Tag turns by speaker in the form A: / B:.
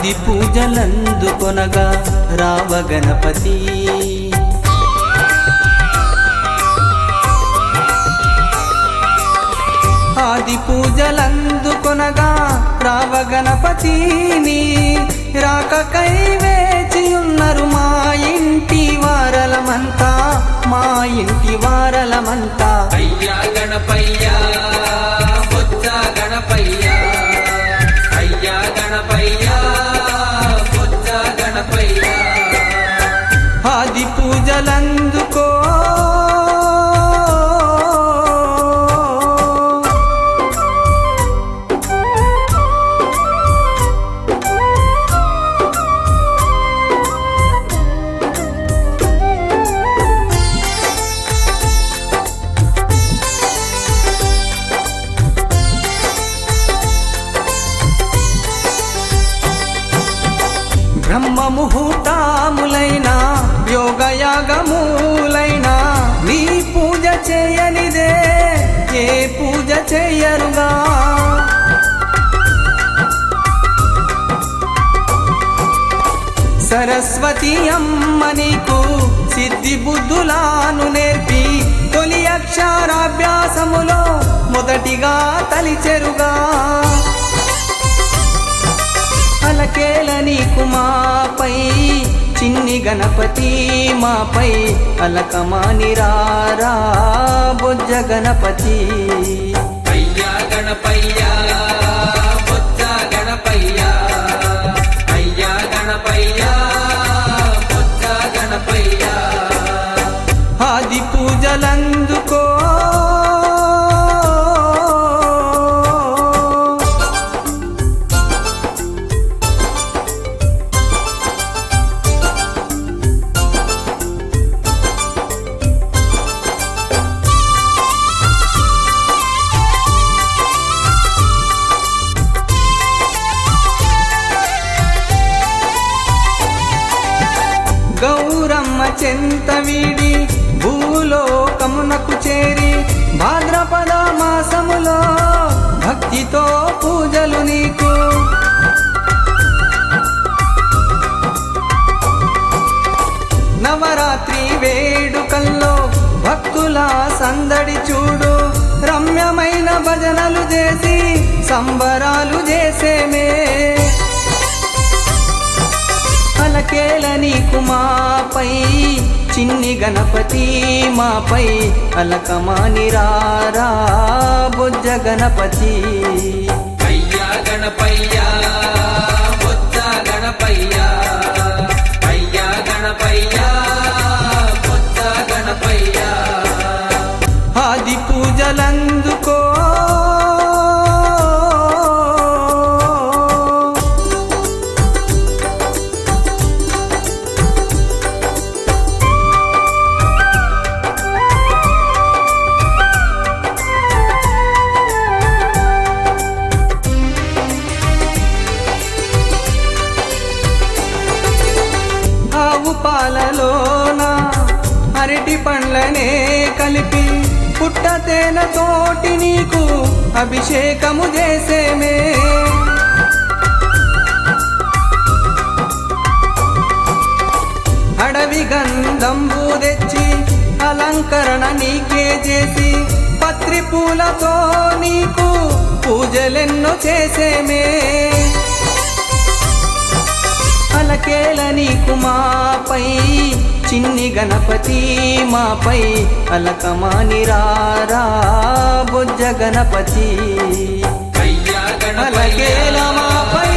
A: ఆది పూజలందుకొనగా రావ గణపతి ఆది పూజలందుకొనగా రావ గణపతిని రాకకై వేచియున్నారు మా ఇంటి వారలమంతా మా ఇంటి వారలమంతా
B: అయ్యా గణపయ్యా బొజ్జ గణపయ్యా అయ్యా గణపయ్యా బొజ్జ గణపయ్యా
A: ఆది పూజలందుకో బ్రహ్మ ముహూర్తాములైన యోగయాగములైన నీ పూజ చేయనిదే ఏ పూజ చేయరుగా సరస్వతి అమ్మ నీకు సిద్ధి బుద్ధులాను నేర్పి తొలి అక్షరాభ్యాసములో మొదటిగా తలిచెరుగా అలకేల నీకు మాపై చిన్ని గణపతి మాపై అలకమాని రారా బొజ్జ గణపతి
B: అయ్యా గణపయ్యా బొజ్జ గణపయ్యా అయ్యా గణపయ్యా బొజ్జ గణపయ్యా
A: ఆది పూజలందుకో గౌరమ్మ చెంత వీడి భూలోకమునకు చేరి భాద్రపద మాసములో భక్తితో పూజలు నీకు నవరాత్రి వేడుకల్లో భక్తుల సందడి చూడు రమ్యమైన భజనలు చేసి సంబరాలు చేసేమే అలకేల నీకు మాపై చిన్ని గణపతి మాపై అలకమాని రారా బొజ్జ గణపతి
B: అయ్యా గణపయ్యా బొజ్జ గణపయ్యా అయ్యా గణపయ్యా బొజ్జ గణపయ్యా
A: ఆది పూజలందుకో ఆవు పాలలోన అరటి పండ్లనే కలిపి పుట్ట తేన తోటి నీకు అభిషేకము చేసేమే అడవి గంధంబు తెచ్చి అలంకరణ నీకే చేసి పత్రి పూలతో నీకు పూజలెన్నో చేసేమే అలకేల నీకు మాపై చిన్ని గణపతి మాపై అలకమాని రారా బొజ్జ గణపతి
B: అయ్యా
A: అలకేల
B: గణపయ్యా
A: మాపై